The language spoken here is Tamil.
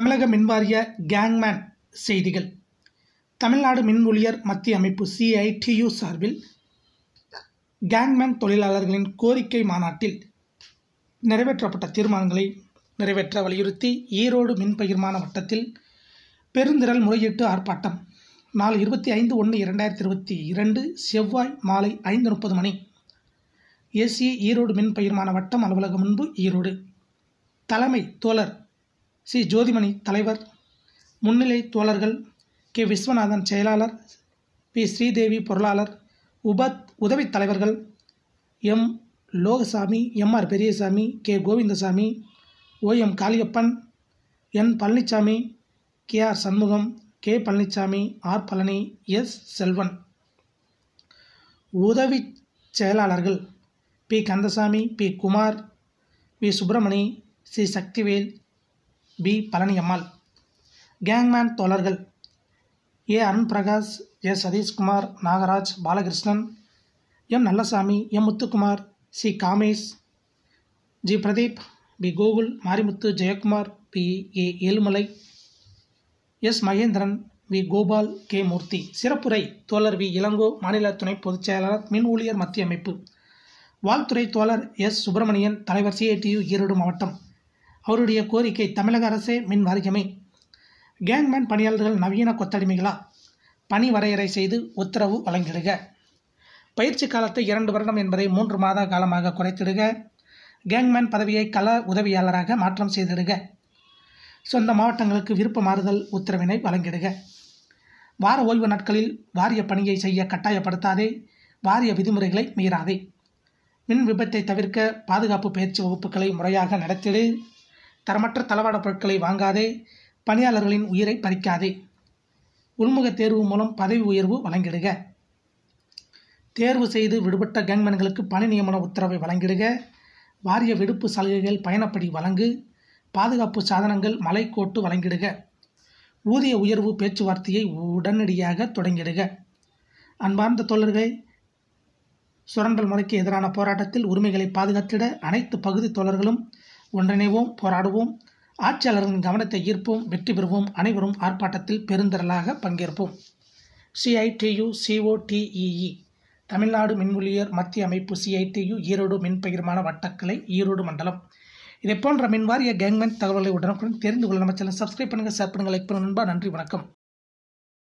தமிழக மின்வாரிய கேங்மேன் செய்திகள் தமிழ்நாடு மின் ஊழியர் மத்திய அமைப்பு சிஐடியு சார்பில் கேங்மேன் தொழிலாளர்களின் கோரிக்கை மாநாட்டில் நிறைவேற்றப்பட்ட தீர்மானங்களை நிறைவேற்ற வலியுறுத்தி ஈரோடு மின் பகிர்மான வட்டத்தில் பெருந்திரள் முறையீட்டு ஆர்ப்பாட்டம் நாள் இருபத்தி ஐந்து ஒன்று இரண்டாயிரத்தி இருபத்தி இரண்டு செவ்வாய் மாலை ஐந்து முப்பது மணி ஏசி ஈரோடு மின் பகிர்மான வட்டம் அலுவலகம் முன்பு ஈரோடு தலைமை தோழர் சி ஜோதிமணி தலைவர் முன்னிலை தோழர்கள் கே விஸ்வநாதன் செயலாளர் பி ஸ்ரீதேவி பொருளாளர் உப உதவித் தலைவர்கள் M Logasamy M R Periyasamy K Govindasamy O M Kaliappan N Palanisamy K R Shanmugam K Palanisamy R Palani S Selvan உதவி செயலாளர்கள் P Kandasamy P Kumar V Subramani C Sakthivel P Palaniammal gangman தோழர்கள் A Arun Prakash A Sathishkumar Nagaraj Balakrishnan M Nallasamy M Muthukumar C Kamesh G Pradeep P Gokul Marimuthu Jayakumar P A Ezhumalai S Mahendran V Gopal K Moorthy சிறப்புரை தோழர் வி இளங்கோ மாநில துணை பொதுச் செயலாளர் மின் ஊழியர் மத்திய அமைப்பு வாழ்த்துறை தோழர் எஸ் சுப்பிரமணியன் தலைவர் சிஐடியு ஈரோடு மாவட்டம் அவருடைய கோரிக்கை தமிழக அரசே மின் வாரியமே கேங்மேன் பணியாளர்கள் நவீன கொத்தடிமைகளா பணி வரையறை செய்து உத்தரவு வழங்கிடுக பயிற்சி காலத்தை இரண்டு வருடம் என்பதை மூன்று மாத காலமாக குறைத்திடுக கேங்மேன் பதவியை கள உதவியாளராக மாற்றம் செய்திடுக சொந்த மாவட்டங்களுக்கு விருப்ப மாறுதல் உத்தரவினை வழங்கிடுக வார ஓய்வு நாட்களில் வாரிய பணியை செய்ய கட்டாயப்படுத்தாதே வாரிய விதிமுறைகளை மீறாதே மின் விபத்தை தவிர்க்க பாதுகாப்பு பயிற்சி வகுப்புகளை முறையாக நடத்திடு தரமற்ற தளவாட பொருட்களை வாங்காதே பணியாளர்களின் உயிரை பறிக்காதே உள்முக தேர்வு மூலம் பதவி உயர்வு வழங்கிடுக தேர்வு செய்து விடுபட்ட கேங்மேன்களுக்கு பணி நியமன உத்தரவை வழங்கிடுக வாரிய விடுப்பு சலுகைகள் பயணப்படி வழங்கு பாதுகாப்பு சாதனங்கள் மலைக்கோட்டு வழங்கிடுக ஊதிய உயர்வு பேச்சுவார்த்தையை உடனடியாக தொடங்கிடுக அன்பார்ந்த தோழர்களே சுரண்டல் முறைக்கு எதிரான போராட்டத்தில் உரிமைகளை பாதுகாத்திட அனைத்து பகுதி தோழர்களும் ஒன்றிணைவோம் போராடுவோம் ஆட்சியாளர்களின் கவனத்தை ஈர்ப்போம் வெற்றி பெறுவோம் அனைவரும் ஆர்ப்பாட்டத்தில் பெருந்திரளாக பங்கேற்போம் சிஐடியு சிஓடிஇஇ தமிழ்நாடு மின் ஊழியர் மத்திய அமைப்பு சிஐடியு ஈரோடு மின் பகிர்மான வட்டக்கலை ஈரோடு மண்டலம் இதை போன்ற மின்வாரிய கேங்மெண்ட் தகவல்களை உடனுக்குடன் தெரிந்து கொள்ள நம்ம சேனல் சப்ஸ்கிரைப் பண்ணுங்கள் ஷேர் பண்ணுங்கள் லைக் பண்ணுங்கள் நண்பா நன்றி வணக்கம்